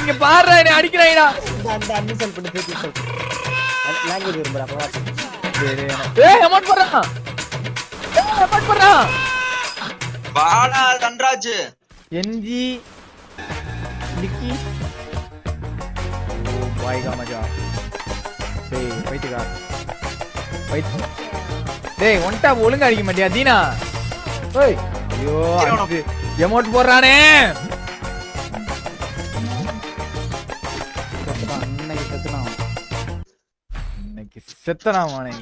இங்க பாருடா என்ன அடிக்கிறாங்கடா அந்த அன்இன்ஸ்டால் பண்ணி சேர்த்து இன்ஸ்டால் லாங்குவேஜ் விரும்புறேன் அப்பதான் ஏய் அமௌண்ட் போடுறான் ஏய் அமௌண்ட் போடுறான் வாடா தன்ராஜ் என்ஜி நிக்கி வாய்கா மஜா டேய் போயிட்டுக்கா போயிட்டு டேய் ஒன் டாப் ஒழுங்கா அடிக்க மாட்டியா தீனா ஓய் ஐயோ அடிச்சு எமௌண்ட் போடுறானே அன்னைக்கு செத்துனான் இன்னைக்கு செத்தனாமானே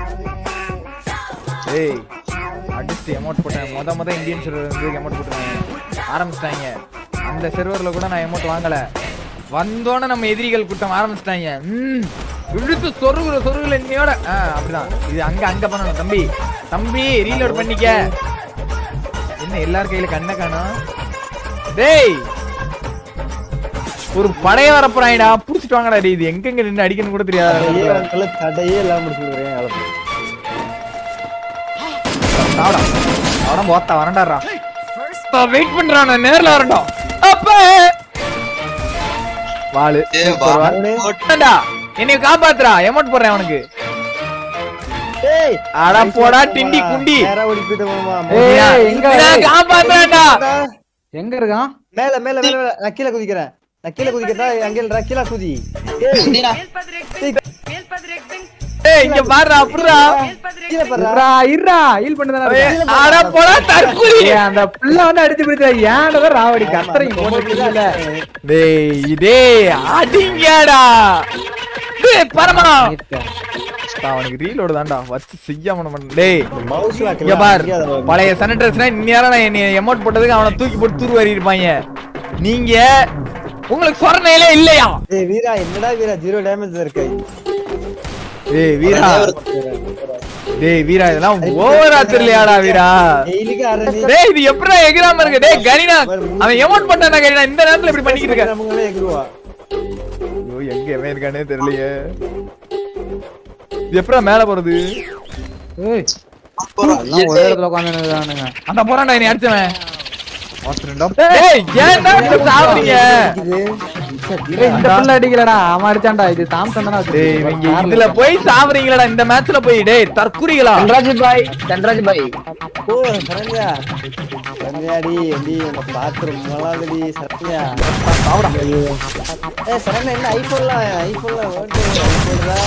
டேய் அடிச்சு எமௌண்ட் போட்டேன் மொத மொத இந்தியன் சர்வர் வந்து எமௌண்ட் போட்டுருவாங்க ஆரம்பிச்சிட்டாங்க அந்த சர்வர்ல கூட நான் எமௌண்ட் வாங்கல வந்தோடனே நம்ம எதிரிகள் கூட்டம் ஆரம்பிச்சிட்டாங்க ம் இழுத்து சொருகுல சொருகுல இன்னையோட ஆ அப்படிதான் இது அங்க அங்க பண்ணணும் தம்பி தம்பி ரீலோட் பண்ணிக்க என்ன எல்லார் கையில கண்ணை காணோம் டேய் ஒரு படைய வரப்போறாங்கடா புடிச்சிட்டு வாங்கடா டேய் இது எங்கெங்க நின்னு அடிக்கணும் கூட தெரியாது தடையே வந்து தடையே இல்லாம முடிச்சுக்கிறேன் சாவடா அவட போத்தா வரண்டாரா வெயிட் பண்றான் நான் நேர்ல வரட்டும் அப்ப வாளு ஏ சூப்பர் வாள். வேண்டா, என்னைய காப்பாத்துறா எமௌண்ட் போடுறேன் அவனுக்கு ஏய் அட போடா டிண்டி குண்டி நேரா ஓடி போயிட்டு மாமா ஏய், எங்க? நான் காப்பாத்துறேன்டா எங்க இருக்கான் மேல மேல மேல மேல. நான் கீழே குதிக்கிறேன் நான் கீழே குதிக்கிறேன் அங்க இல்லடா கீழே குதி ஏய் தீனா ஏய் இங்க பாருடா அப்படிடா கீழே பாருடா இருடா இருடா ஹீல் பண்ணி ஏய், அட போடா தற்குறி அந்த புள்ள வந்து அடிச்சு பிடிச்சா ஏன்டா ராவடி கத்துறீங்க போட்டு இல்ல டேய் டேய் அடிங்கடா டேய் பரமா அவனுக்கு ரீலோடு தான்டா வச்சு செய்யாம நம்ம டேய் மவுஸ்ல இங்க பார் பழைய சானிடைசர்னா இந்நேரம் நான் என்னை எமௌண்ட் போட்டதுக்கு அவனை தூக்கி போட்டு தூர் இருப்பாங்க நீங்க உங்களுக்கு சொரணையிலே இல்லையா ஏய் வீரா என்னடா வீரா ஜீரோ டேமேஜ் இருக்கு டேய் வீரா டேய் வீரா இதெல்லாம் ஓவரா தெரியலையாடா வீரா டெய்லிக்கு அரண்டி டேய் இது எப்படிடா எகிராம இருக்கு டேய் கரினா அவன் எமௌண்ட் பண்ணானா கரினா இந்த நேரத்துல இப்படி பண்ணிக்கிட்டு இருக்க நம்மங்களே எகுருவா ஐயோ எங்க எவன் இருக்கானே தெரியலையே இது எப்படா மேல போறது ஏய் எல்லாம் ஒரே இடத்துல உட்காந்துருக்கானுங்க அந்த போறான்டா நீ அடிச்சவன் டேய் ஏன்டா இப்படி சாவறீங்க இந்த புள்ள அடிக்கலடா அவன் அடிச்சான்டா இது தாம்சன் தானே டேய் இவங்க இதுல போய் சாவறீங்களடா இந்த மேட்ச்ல போய் டேய் தற்குறிகளா தன்ராஜ் பாய் தன்ராஜ் பாய் ஓ சரண்யா சரண்யாடி எடி நம்ம பாத்ரூம் மலாதடி சரண்யா ஏ சரண்யா என்ன ஐபோன்ல ஐபோன்ல ஓட்டு போடுறா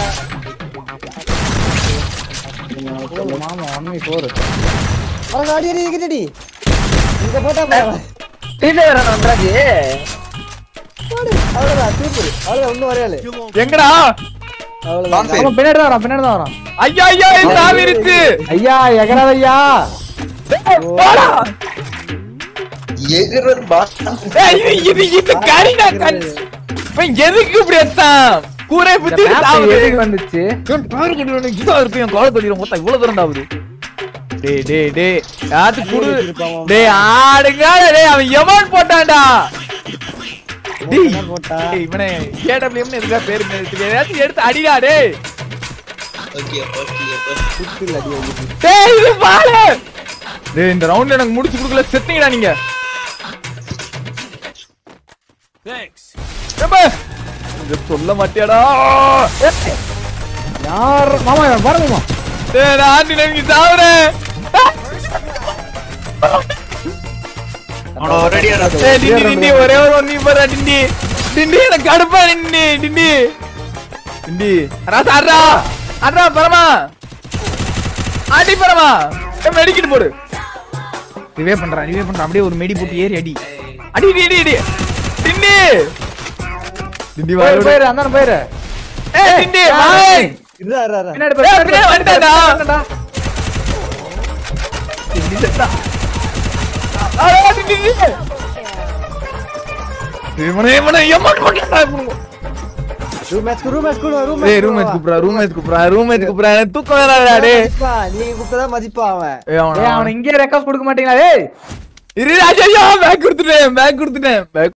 மாமா ஒன்மி போர் அவங்க அடி அடி அடி இங்க போட்டா பாரு. டீச்சர் வரணும் தன்ராஜ் போடு. அவ்வளவுதான் சூப்பர் அவ்வளவுதான் இன்னும் வரையாளு எங்கடா அவ்வளவுதான் அவன் பின்னாடி தான் வரான் பின்னாடி தான் வரான் ஐயா ஐயா இது சாவிருச்சு ஐயா எகராத ஐயா டேய், போடா எகிரன் பா டேய், இது இது இது கரினா கண் இவன் எதுக்கு இப்படி எடுத்தான் கூரை இந்த புத்தி map சாவுது எதுக்கு வந்துச்சு இவன் பேரு கட்டி இதா இருக்கு என் கால கட்டிடும் மொத்தம் இவ்வளவு தூரம் ஆகுது டேய் டேய் டேய் யாத்து குடு டேய் ஆடுங்க டேய் அவன் எவன் போட்டான்டா டேய் என்ன போட்டா டேய், இவனே கேடபிள்யூம்னு எதுக்கா பேரு மேய்ச்சிட்டு ஏதாச்சும் எடுத்து அடிடா டேய் ஓகே ஓகே சுத்தில அடி அடி டேய் இது பாரு டேய் இந்த ரவுண்ட்ல எனக்கு முடிச்சு கொடுக்கல செத்தீங்கடா நீங்க ஏப்பா, இத சொல்ல மாட்டியாடா யார் மாமா இவன் பாருங்க மாமா டேய் நான் ஆண்டி நீங்க சாவுறேன் அவன ரெடியா டேய் டிண்டி டிண்டி ஒரே ஒரு ஒண்ணி பாரு டிண்டி டிண்டி எனக்கு கடுப்பா டிண்டி டிண்டி டிண்டி ராசா அட்ரா அட்ரா பரமா அடி பரமா மெடிக்கிட்டு போடு ரிவே பண்றான் ரிவே பண்றான் அப்படியே ஒரு மெடி போட்டு ஏறி அடி அடி அடி அடி அடி டிண்டி டிண்டி வா போயிரு போயிரு அந்த போயிரு ஏய் டிண்டி வாய் இருடா இருடா இருடா. பின்னாடி ஏய், பின்னாடி வந்துட்டான்டா. வந்துட்டான்டா. டிண்டி செத்தா ஆ டிண்டி டிண்டி இவனே இவனே எம்மன் பண்ணா ரூம் மேட்ச் ரூம் மேட்ச் கூட ரூம் ஏய் ரூம்மேட் கூப்பிடுறா ரூம்மேட் கூப்பிடுறா ரூம்மேட் கூப்பிடுறா எனக்கு தூக்கம் வேணாடா டேய் நீங்க கூப்பிட்டதான் மதிப்பா அவன் ஏய் ஏய் அவன அவனை இங்கே ரெக்கார்ட் கொடுக்க மாட்டீங்களா ஏய் இரு ராஜா பேக் கொடுத்துட்டேன் பேக் கொடுத்துட்டேன் பேக்